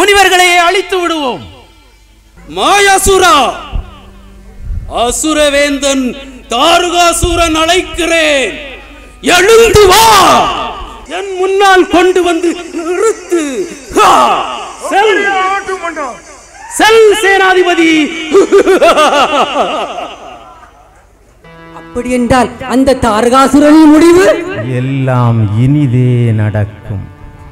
முனிவர்களையே அழித்து விடுவோம் மாயாசுரா அசுரவேந்தன் தாருகாசுரன் அழைக்கிறேன் எழுந்து வா என் முன்னால் கொண்டு வந்து நிறுத்து ஹா! செல் செல் சேனாதிபதி அப்படி என்றால் அந்த தாரகாசுரனின் முடிவு எல்லாம் இனிதே நடக்கும்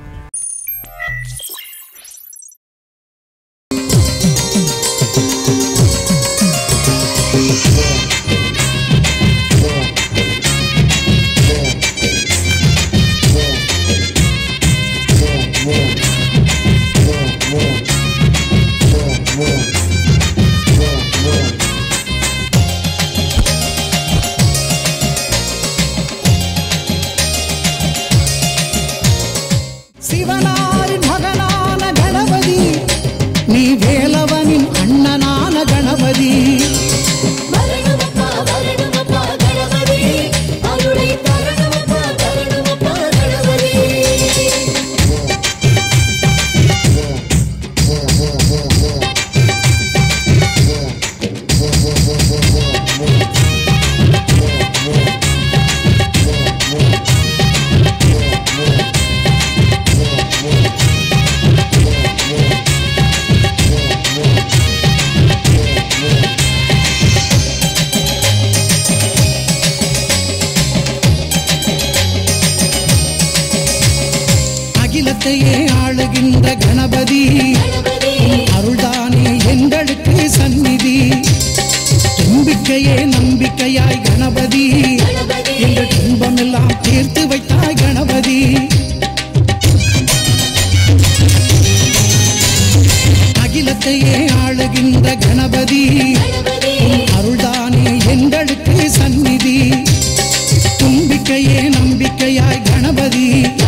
சிவனாரின் மகனான கணபதி நீ வேலவனின் அண்ணனான கணபதி வரணுமப்பா வரணுமப்பா கணபதி அருளை தரணுமப்பா தரணுமப்பா கணபதி அகிலத்தையே ஆளுகின்ற கணபதி அருள்தானே எங்களுக்கு சந்நிதி தும்பிக்கையே நம்பிக்கையாய் கணபதி எங்கள் துன்பமெல்லாம் தீர்த்து வைத்தாய் கணபதி அகிலத்தையே ஆளுகின்ற கணபதி அருள்தானே எங்களுக்கு சந்நிதி தும்பிக்கையே நம்பிக்கையாய் கணபதி